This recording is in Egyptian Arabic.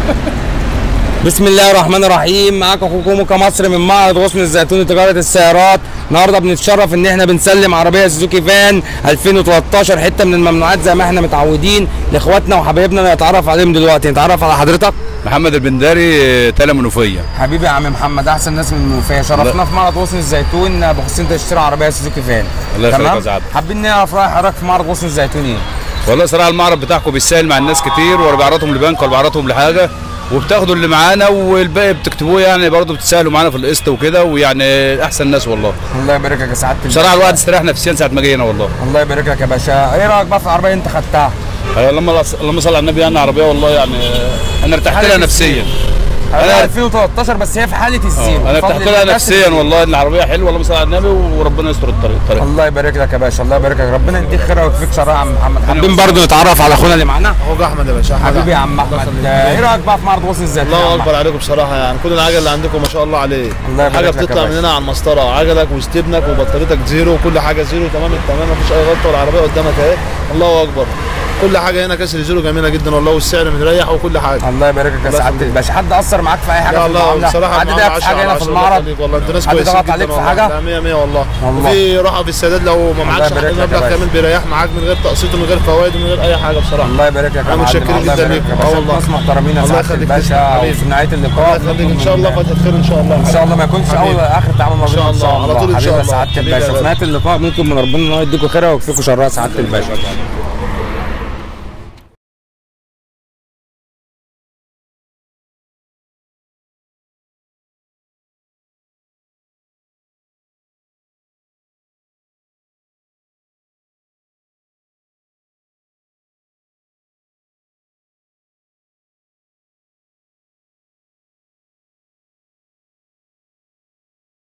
بسم الله الرحمن الرحيم معاك اخوكم كوكا مصر من معرض غصن الزيتون لتجاره السيارات النهارده بنتشرف ان احنا بنسلم عربيه سوزوكي فان 2013 حته من الممنوعات زي ما احنا متعودين لاخواتنا وحبايبنا نتعرف عليهم دلوقتي نتعرف على حضرتك محمد البنداري تالا منوفيه حبيبي يا عم محمد احسن ناس من المنوفيه شرفنا في معرض غصن الزيتون بخصوص انت تشتري عربيه سوزوكي فان الله يخليك تمام يا سعد. حابين نعرف راي حضرتك في معرض غصن الزيتون ايه والله صراحه المعرض بتاعكم بيسهل مع الناس كتير ولا بيعرضهم لبنك ولا بيعرضهم لحاجه وبتاخدوا اللي معانا والباقي بتكتبوه يعني برضه بتسهلوا معانا في القسط وكده ويعني احسن ناس والله الله يبارك لك يا سعاده بصراحه الواحد استريح نفسيا ساعه ما جينا والله الله يبارك لك يا باشا ايه رايك بقى في العربيه اللي انت خدتها أيوة، اللهم اللهم صل على النبي يعني عربيه والله يعني انا ارتحت حالة لها نفسيا انا 2013 بس هي في حاله الزيرو انا بفضل ارتحت الله لها كسر نفسيا الدنيا. والله ان العربيه حلوه اللهم صل على النبي وربنا يستر الطريق الطريق الله يبارك لك يا باشا الله يبارك لك ربنا يديك خير ويكفيك شر يا عم محمد حابين برضه نتعرف على اخونا اللي معانا اخوك احمد يا باشا حبيبي يا عم احمد آه، ايه رايك بقى في معرض غصن الزيتون يا الله عم اكبر عليكم بصراحه يعني كل العجل اللي عندكم ما شاء الله عليه الله يبارك حاجه لك يا بتطلع باشا. من هنا على المسطره عجلك وستبنك وبطاريتك زيرو وكل حاجه زيرو تمام التمام مفيش اي غلطه والعربيه قدامك اهي الله اكبر كل حاجه هنا كسر زيرو جميله جدا والله والسعر مريح وكل حاجه الله يبارك لك يا الله سعاده يخليك. الباشا حد اثر معاك في اي حاجه يا في الله المعامله بصراحه حد المعاملة ضايقك في عشرة حاجه هنا على في عشرة، المعرض الله يخليك والله انتوا ناس حد كويسين ضغط جدا عليك في والله. حاجة؟ لا 100 100 والله والله. وفي راحه في السداد لو ما معكش يبارك حد لك يا مبلغ باشا. كامل بيريح معاك من غير تقسيط ومن غير فوائد ومن غير اي حاجه بصراحه الله يبارك لك يا أنا معلم متشكرين الله جدا يبارك ليك. يا آه باشا والله. ناس محترمين يا الله سعاده يخليك الباشا تسلم حبيبي. وفي نهايه اللقاء الله يخليك ان شاء الله فتحة خير ان شاء الله ان شاء الله ما يكونش حبيبي. اول اخر تعامل ما إن شاء بيننا ان شاء الله. على الله طول إن شاء حبيبي يا الله. سعاده حبيبي يا الباشا في باشا. نهايه اللقاء بنطلب من ربنا ان هو يديكم خيرها ويكفيكم شرها سعاده الباشا